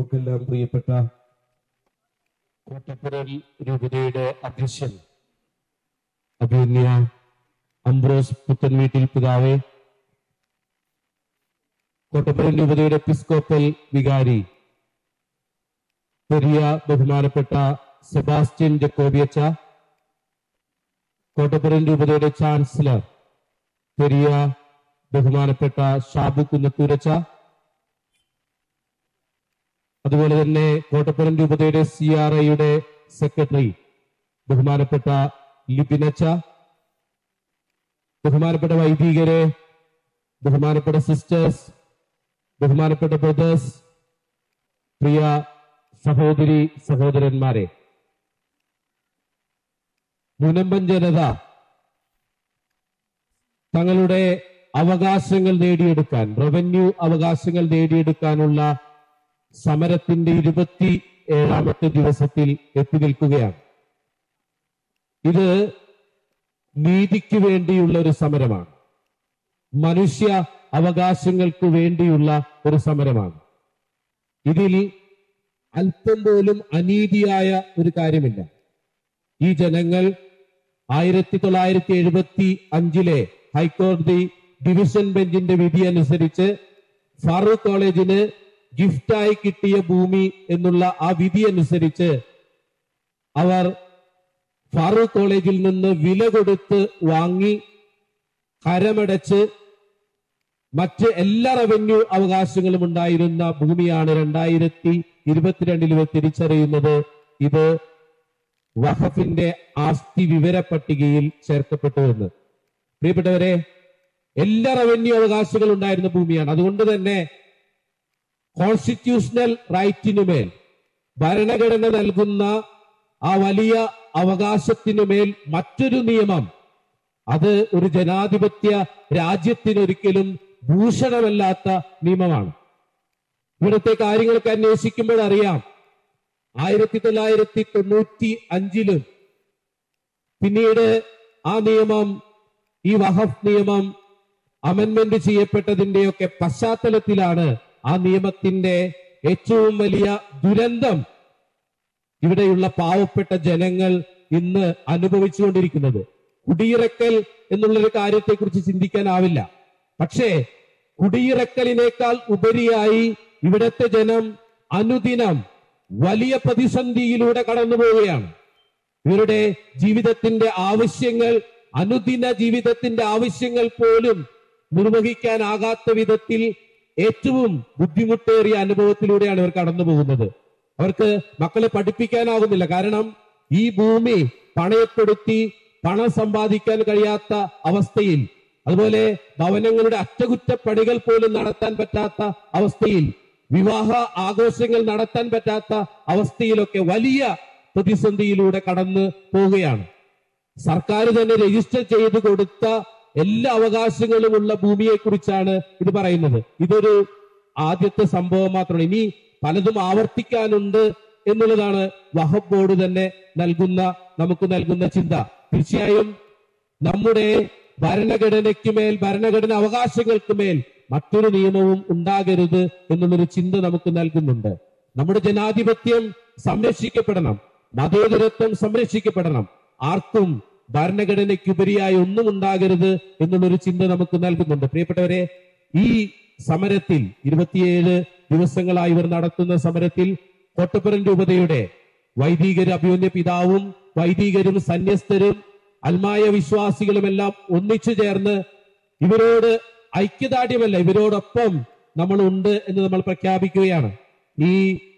നമുക്കെല്ലാം പ്രിയപ്പെട്ട കോട്ടപ്പുറൽ രൂപതയുടെ അധ്യക്ഷൻ അഭിനന്യ അംബ്രോസ് പുത്തൻവീട്ടിൽ പിതാവെ കോട്ടപ്പുറൽ രൂപതയുടെ എപ്പിസ്കോപ്പൽ വികാരി പെരിയ ബഹുമാനപ്പെട്ട സെബാസ്റ്റ്യൻ ജക്കോബിയച്ച കോട്ടപ്പുറം രൂപതയുടെ ചാൻസലർ പെരിയ ബഹുമാനപ്പെട്ട ഷാബു കുന്നത്തൂരച്ച അതുപോലെ തന്നെ കോട്ടപ്പുറം രൂപതയുടെ സി ആർ ഐയുടെ സെക്രട്ടറി ബഹുമാനപ്പെട്ട ലിപിനച്ച ബഹുമാനപ്പെട്ട വൈദികരെ ബഹുമാനപ്പെട്ട സിസ്റ്റേഴ്സ് ബഹുമാനപ്പെട്ട ബ്രദേഴ്സ് പ്രിയ സഹോദരി സഹോദരന്മാരെ മുനമ്പൻ ജനത തങ്ങളുടെ അവകാശങ്ങൾ നേടിയെടുക്കാൻ റവന്യൂ അവകാശങ്ങൾ നേടിയെടുക്കാനുള്ള സമരത്തിന്റെ ഇരുപത്തി ഏഴാമത്തെ ദിവസത്തിൽ എത്തി നിൽക്കുകയാണ് ഇത് നീതിക്ക് വേണ്ടിയുള്ള ഒരു സമരമാണ് മനുഷ്യ അവകാശങ്ങൾക്ക് വേണ്ടിയുള്ള ഒരു സമരമാണ് ഇതിൽ അല്പം പോലും അനീതിയായ ഒരു കാര്യമില്ല ഈ ജനങ്ങൾ ആയിരത്തി തൊള്ളായിരത്തി എഴുപത്തി അഞ്ചിലെ ഹൈക്കോടതി ഡിവിഷൻ ബെഞ്ചിന്റെ വിധി അനുസരിച്ച് ഫാറൂഖ് കോളേജിന് ഗിഫ്റ്റായി കിട്ടിയ ഭൂമി എന്നുള്ള ആ വിധി അനുസരിച്ച് അവർ ഫാറൂഖ് കോളേജിൽ നിന്ന് വില കൊടുത്ത് വാങ്ങി കരമടച്ച് മറ്റ് എല്ലാ റവന്യൂ അവകാശങ്ങളും ഉണ്ടായിരുന്ന ഭൂമിയാണ് രണ്ടായിരത്തി ഇരുപത്തിരണ്ടിൽ ഇവർ തിരിച്ചറിയുന്നത് ഇത് വഖഫിന്റെ ആസ്തി വിവര പട്ടികയിൽ ചേർക്കപ്പെട്ടു എന്ന് പ്രിയപ്പെട്ടവരെ എല്ലാ റവന്യൂ അവകാശങ്ങളും ഉണ്ടായിരുന്ന ഭൂമിയാണ് അതുകൊണ്ട് തന്നെ കോൺസ്റ്റിറ്റ്യൂഷണൽ റൈറ്റിനുമേൽ ഭരണഘടന നൽകുന്ന ആ വലിയ അവകാശത്തിനുമേൽ മറ്റൊരു നിയമം അത് ഒരു ജനാധിപത്യ രാജ്യത്തിനൊരിക്കലും ഭൂഷണമല്ലാത്ത നിയമമാണ് ഇവിടുത്തെ കാര്യങ്ങളൊക്കെ അന്വേഷിക്കുമ്പോൾ അറിയാം ആയിരത്തി തൊള്ളായിരത്തി തൊണ്ണൂറ്റി അഞ്ചിലും പിന്നീട് ആ നിയമം ഈ വഹഫ് നിയമം അമെന്മെന്റ് ചെയ്യപ്പെട്ടതിന്റെയൊക്കെ പശ്ചാത്തലത്തിലാണ് ആ നിയമത്തിന്റെ ഏറ്റവും വലിയ ദുരന്തം ഇവിടെയുള്ള പാവപ്പെട്ട ജനങ്ങൾ ഇന്ന് അനുഭവിച്ചുകൊണ്ടിരിക്കുന്നത് കുടിയിറക്കൽ എന്നുള്ളൊരു കാര്യത്തെക്കുറിച്ച് ചിന്തിക്കാനാവില്ല പക്ഷേ കുടിയിറക്കലിനേക്കാൾ ഉപരിയായി ഇവിടത്തെ ജനം അനുദിനം വലിയ പ്രതിസന്ധിയിലൂടെ കടന്നു പോവുകയാണ് ഇവരുടെ ജീവിതത്തിന്റെ ആവശ്യങ്ങൾ അനുദിന ജീവിതത്തിന്റെ ആവശ്യങ്ങൾ പോലും നിർവഹിക്കാനാകാത്ത വിധത്തിൽ ഏറ്റവും ബുദ്ധിമുട്ടേറിയ അനുഭവത്തിലൂടെയാണ് ഇവർ കടന്നു പോകുന്നത് അവർക്ക് മക്കളെ പഠിപ്പിക്കാനാകുന്നില്ല കാരണം ഈ ഭൂമി പണയപ്പെടുത്തി പണം സമ്പാദിക്കാൻ കഴിയാത്ത അവസ്ഥയിൽ അതുപോലെ ഭവനങ്ങളുടെ അറ്റകുറ്റപ്പണികൾ പോലും നടത്താൻ പറ്റാത്ത അവസ്ഥയിൽ വിവാഹ ആഘോഷങ്ങൾ നടത്താൻ പറ്റാത്ത അവസ്ഥയിലൊക്കെ വലിയ പ്രതിസന്ധിയിലൂടെ കടന്നു പോവുകയാണ് സർക്കാർ തന്നെ രജിസ്റ്റർ ചെയ്ത് കൊടുത്ത എല്ലാ അവകാശങ്ങളുമുള്ള ഭൂമിയെ കുറിച്ചാണ് ഇത് പറയുന്നത് ഇതൊരു ആദ്യത്തെ സംഭവം മാത്രമാണ് ഇനി പലതും ആവർത്തിക്കാനുണ്ട് എന്നുള്ളതാണ് വഹബ് ബോർഡ് തന്നെ നൽകുന്ന നമുക്ക് നൽകുന്ന ചിന്ത തീർച്ചയായും നമ്മുടെ ഭരണഘടനയ്ക്ക് മേൽ ഭരണഘടന അവകാശങ്ങൾക്ക് മേൽ മറ്റൊരു നിയമവും ഉണ്ടാകരുത് എന്നുള്ളൊരു ചിന്ത നമുക്ക് നൽകുന്നുണ്ട് നമ്മുടെ ജനാധിപത്യം സംരക്ഷിക്കപ്പെടണം മതേതരത്വം സംരക്ഷിക്കപ്പെടണം ആർക്കും ഭരണഘടനയ്ക്കുപരിയായി ഒന്നും ഉണ്ടാകരുത് എന്നുള്ളൊരു ചിന്ത നമുക്ക് നൽകുന്നുണ്ട് പ്രിയപ്പെട്ടവരെ ഈ സമരത്തിൽ ഇരുപത്തിയേഴ് ദിവസങ്ങളായി ഇവർ നടത്തുന്ന സമരത്തിൽ കോട്ടപ്പുറം രൂപതയുടെ വൈദികർ അഭിമന്യ പിതാവും വൈദികരും സന്യസ്തരും അൽമായ വിശ്വാസികളുമെല്ലാം ഒന്നിച്ചു ചേർന്ന് ഇവരോട് ഐക്യദാർഢ്യമല്ല ഇവരോടൊപ്പം നമ്മൾ ഉണ്ട് എന്ന് നമ്മൾ പ്രഖ്യാപിക്കുകയാണ് ഈ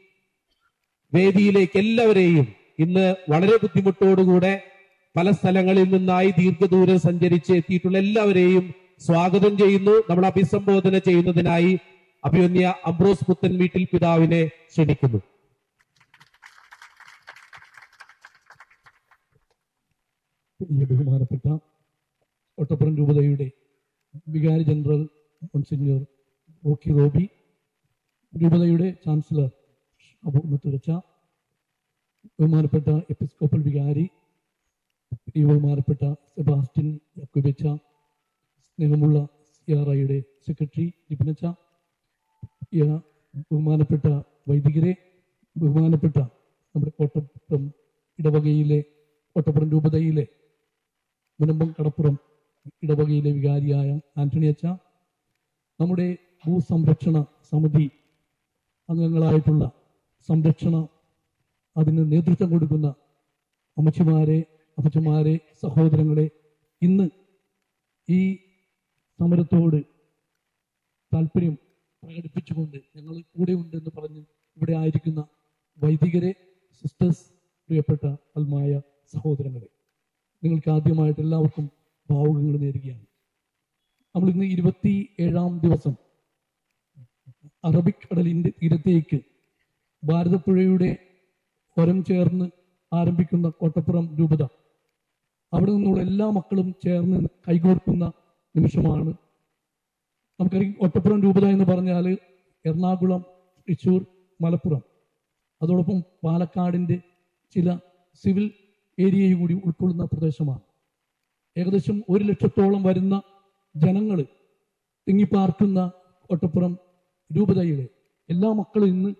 വേദിയിലേക്ക് എല്ലാവരെയും ഇന്ന് വളരെ ബുദ്ധിമുട്ടോടുകൂടെ പല സ്ഥലങ്ങളിൽ നിന്നായി ദീർഘദൂരം സഞ്ചരിച്ച് എത്തിയിട്ടുള്ള എല്ലാവരെയും സ്വാഗതം ചെയ്യുന്നു നമ്മൾ അഭിസംബോധന ചെയ്യുന്നതിനായി അഭിമന്യ അംബ്രോസ് പുത്തൻ വീട്ടിൽ പിതാവിനെ ക്ഷണിക്കുന്നു ഈ ബഹുമാനപ്പെട്ട ഒട്ടപ്പുറം രൂപതയുടെ വികാരി ജനറൽ മോൺസിഞ്ഞർ റോക്കി റോബി രൂപതയുടെ ചാൻസലർ അബുത്തുരച്ച ബഹുമാനപ്പെട്ട എപ്പിസ്കോപ്പൽ വികാരി ഈ ബഹുമാനപ്പെട്ട സെബാസ്റ്റ്യൻ യക്കുബെച്ച സ്നേഹമുള്ള സി ആർ ഐയുടെ സെക്രട്ടറി ലിപിനച്ച ഈ ബഹുമാനപ്പെട്ട വൈദികരെ ബഹുമാനപ്പെട്ട നമ്മുടെ കോട്ടപ്പുറം ഇടവകയിലെ കോട്ടപ്പുറം രൂപതയിലെ മുനമ്പം കടപ്പുറം ഇടവകയിലെ വികാരിയായ ആന്റണി അച്ച നമ്മുടെ ഭൂസംരക്ഷണ സമിതി അംഗങ്ങളായിട്ടുള്ള സംരക്ഷണ അതിന് നേതൃത്വം കൊടുക്കുന്ന അമ്മച്ചിമാരെ അമ്മച്ചമാരെ സഹോദരങ്ങളെ ഇന്ന് ഈ സമരത്തോട് താല്പര്യം പ്രകടിപ്പിച്ചുകൊണ്ട് ഞങ്ങൾ കൂടെ ഉണ്ടെന്ന് പറഞ്ഞ് ഇവിടെ ആയിരിക്കുന്ന വൈദികരെ സിസ്റ്റേഴ്സ് പ്രിയപ്പെട്ട അൽമായ സഹോദരങ്ങളെ നിങ്ങൾക്ക് ആദ്യമായിട്ട് എല്ലാവർക്കും ഭാവുകങ്ങൾ നേരുകയാണ് നമ്മൾ ഇന്ന് ഇരുപത്തി ഏഴാം ദിവസം അറബിക് കടലിന്റെ തീരത്തേക്ക് ഭാരതപ്പുഴയുടെ ഒരം ചേർന്ന് ആരംഭിക്കുന്ന കോട്ടപ്പുറം രൂപത അവിടെ നിന്നുള്ള എല്ലാ മക്കളും ചേർന്ന് കൈകോർക്കുന്ന നിമിഷമാണ് നമുക്കറിയാം ഒറ്റപ്പുറം രൂപത എന്ന് പറഞ്ഞാൽ എറണാകുളം തൃശ്ശൂർ മലപ്പുറം അതോടൊപ്പം പാലക്കാടിന്റെ ചില സിവിൽ ഏരിയയും കൂടി ഉൾക്കൊള്ളുന്ന പ്രദേശമാണ് ഏകദേശം ഒരു ലക്ഷത്തോളം വരുന്ന ജനങ്ങൾ തിങ്ങിപ്പാർക്കുന്ന ഒറ്റപ്പുറം രൂപതയിലെ എല്ലാ മക്കളും ഇന്ന്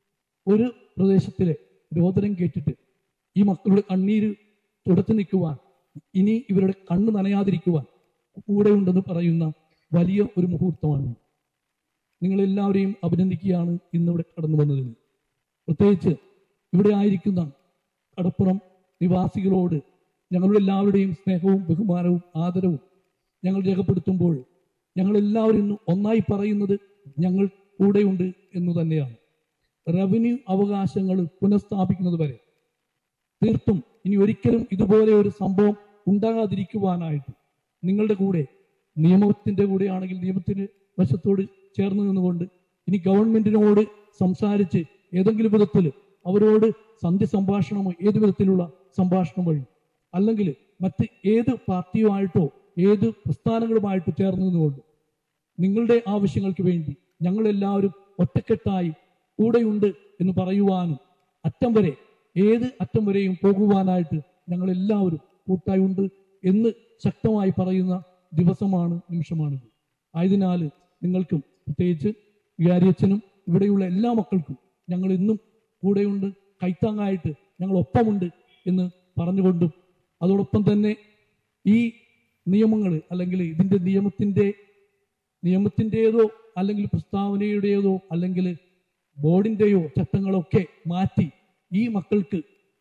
ഒരു പ്രദേശത്തിലെ രോദനം കേട്ടിട്ട് ഈ മക്കളുടെ കണ്ണീര് തുടച്ചു നിൽക്കുവാൻ ഇനി ഇവരുടെ കണ്ണ് നനയാതിരിക്കുവാൻ കൂടെ ഉണ്ടെന്ന് പറയുന്ന വലിയ ഒരു മുഹൂർത്തമാണ് നിങ്ങളെല്ലാവരെയും അഭിനന്ദിക്കുകയാണ് ഇന്നിവിടെ കടന്നു വന്നതിന് പ്രത്യേകിച്ച് ഇവിടെ ആയിരിക്കുന്ന കടപ്പുറം നിവാസികളോട് ഞങ്ങളുടെ എല്ലാവരുടെയും സ്നേഹവും ബഹുമാനവും ആദരവും ഞങ്ങൾ രേഖപ്പെടുത്തുമ്പോൾ ഞങ്ങൾ എല്ലാവരും ഇന്ന് ഒന്നായി പറയുന്നത് ഞങ്ങൾ കൂടെയുണ്ട് എന്ന് തന്നെയാണ് റവന്യൂ അവകാശങ്ങൾ പുനഃസ്ഥാപിക്കുന്നത് വരെ തീർത്തും ഇനി ഒരിക്കലും ഇതുപോലെ ഒരു സംഭവം ഉണ്ടാകാതിരിക്കുവാനായിട്ട് നിങ്ങളുടെ കൂടെ നിയമത്തിന്റെ കൂടെ ആണെങ്കിൽ നിയമത്തിന് വശത്തോട് ചേർന്ന് നിന്നുകൊണ്ട് ഇനി ഗവൺമെന്റിനോട് സംസാരിച്ച് ഏതെങ്കിലും വിധത്തിൽ അവരോട് സന്ധ്യ സംഭാഷണമോ ഏത് വിധത്തിലുള്ള സംഭാഷണം വഴി അല്ലെങ്കിൽ മറ്റ് ഏത് പാർട്ടിയുമായിട്ടോ ഏത് പ്രസ്ഥാനങ്ങളുമായിട്ടോ ചേർന്ന് നിന്നുകൊണ്ട് നിങ്ങളുടെ ആവശ്യങ്ങൾക്ക് വേണ്ടി ഞങ്ങളെല്ലാവരും ഒറ്റക്കെട്ടായി കൂടെയുണ്ട് എന്ന് പറയുവാനും അറ്റം വരെ ഏത് അറ്റം വരെയും പോകുവാനായിട്ട് ഞങ്ങൾ എല്ലാവരും കൂട്ടായി ഉണ്ട് എന്ന് ശക്തമായി പറയുന്ന ദിവസമാണ് നിമിഷമാണിത് ആയതിനാൽ നിങ്ങൾക്കും പ്രത്യേകിച്ച് വികാരിയച്ഛനും ഇവിടെയുള്ള എല്ലാ മക്കൾക്കും ഞങ്ങൾ ഇന്നും കൂടെയുണ്ട് കൈത്താങ്ങായിട്ട് ഞങ്ങൾ ഒപ്പമുണ്ട് എന്ന് പറഞ്ഞുകൊണ്ടും അതോടൊപ്പം തന്നെ ഈ നിയമങ്ങൾ അല്ലെങ്കിൽ ഇതിന്റെ നിയമത്തിന്റെ നിയമത്തിൻ്റെതോ അല്ലെങ്കിൽ പ്രസ്താവനയുടേതോ അല്ലെങ്കിൽ ബോർഡിന്റെയോ ചട്ടങ്ങളൊക്കെ മാറ്റി ഈ മക്കൾക്ക്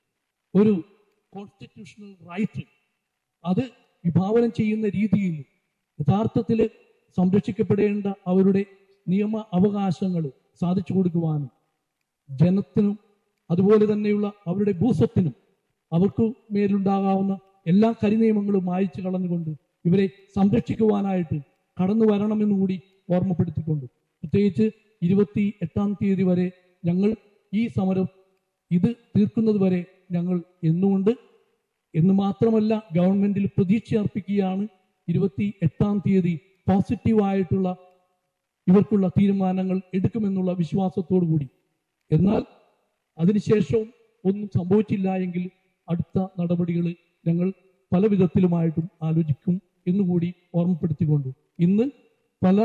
ഒരു കോൺസ്റ്റിറ്റ്യൂഷണൽ റൈറ്റ് അത് വിഭാവനം ചെയ്യുന്ന രീതിയിൽ യഥാർത്ഥത്തിൽ സംരക്ഷിക്കപ്പെടേണ്ട അവരുടെ നിയമ അവകാശങ്ങൾ സാധിച്ചു കൊടുക്കുവാനും ജനത്തിനും അതുപോലെ തന്നെയുള്ള അവരുടെ ഭൂസ്വത്തിനും അവർക്ക് മേലുണ്ടാകാവുന്ന എല്ലാ കരിനിയമങ്ങളും മായച്ചു കളഞ്ഞുകൊണ്ട് ഇവരെ സംരക്ഷിക്കുവാനായിട്ട് കടന്നു വരണമെന്ന് കൂടി ഓർമ്മപ്പെടുത്തിക്കൊണ്ട് പ്രത്യേകിച്ച് ഇരുപത്തി എട്ടാം തീയതി വരെ ഞങ്ങൾ ഈ സമരം ഇത് തീർക്കുന്നത് വരെ ഞങ്ങൾ എന്നുകൊണ്ട് എന്ന് മാത്രമല്ല ഗവൺമെന്റിൽ പ്രതീക്ഷ അർപ്പിക്കുകയാണ് ഇരുപത്തി എട്ടാം തീയതി പോസിറ്റീവായിട്ടുള്ള ഇവർക്കുള്ള തീരുമാനങ്ങൾ എടുക്കുമെന്നുള്ള വിശ്വാസത്തോടു കൂടി എന്നാൽ അതിനുശേഷവും ഒന്നും സംഭവിച്ചില്ല എങ്കിൽ അടുത്ത നടപടികൾ ഞങ്ങൾ പല വിധത്തിലുമായിട്ടും ആലോചിക്കും എന്നുകൂടി ഓർമ്മപ്പെടുത്തിക്കൊണ്ട് ഇന്ന് പല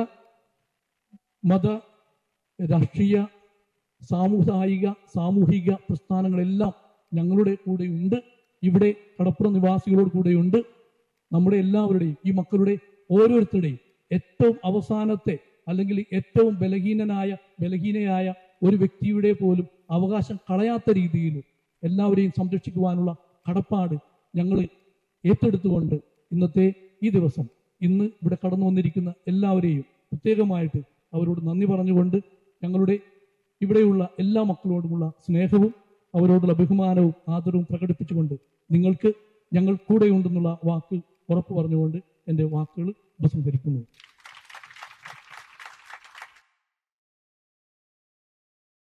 മത രാഷ്ട്രീയ സാമുദായിക സാമൂഹിക പ്രസ്ഥാനങ്ങളെല്ലാം ഞങ്ങളുടെ കൂടെ ഉണ്ട് ഇവിടെ കടപ്പുറം നിവാസികളോട് കൂടെയുണ്ട് നമ്മുടെ എല്ലാവരുടെയും ഈ മക്കളുടെ ഓരോരുത്തരുടെയും ഏറ്റവും അവസാനത്തെ അല്ലെങ്കിൽ ഏറ്റവും ബലഹീനനായ ബലഹീനയായ ഒരു വ്യക്തിയുടെ പോലും അവകാശം കളയാത്ത രീതിയിൽ എല്ലാവരെയും സംരക്ഷിക്കുവാനുള്ള കടപ്പാട് ഞങ്ങൾ ഏറ്റെടുത്തുകൊണ്ട് ഇന്നത്തെ ഈ ദിവസം ഇന്ന് ഇവിടെ കടന്നു വന്നിരിക്കുന്ന എല്ലാവരെയും പ്രത്യേകമായിട്ട് അവരോട് നന്ദി പറഞ്ഞുകൊണ്ട് ഞങ്ങളുടെ ഇവിടെയുള്ള എല്ലാ മക്കളോടുമുള്ള സ്നേഹവും അവരോടുള്ള ബഹുമാനവും ആദരവും പ്രകടിപ്പിച്ചുകൊണ്ട് നിങ്ങൾക്ക് ഞങ്ങൾ കൂടെയുണ്ടെന്നുള്ള വാക്ക് ഉറപ്പു പറഞ്ഞുകൊണ്ട് എൻ്റെ വാക്കുകൾ ഉപസംഹരിക്കുന്നു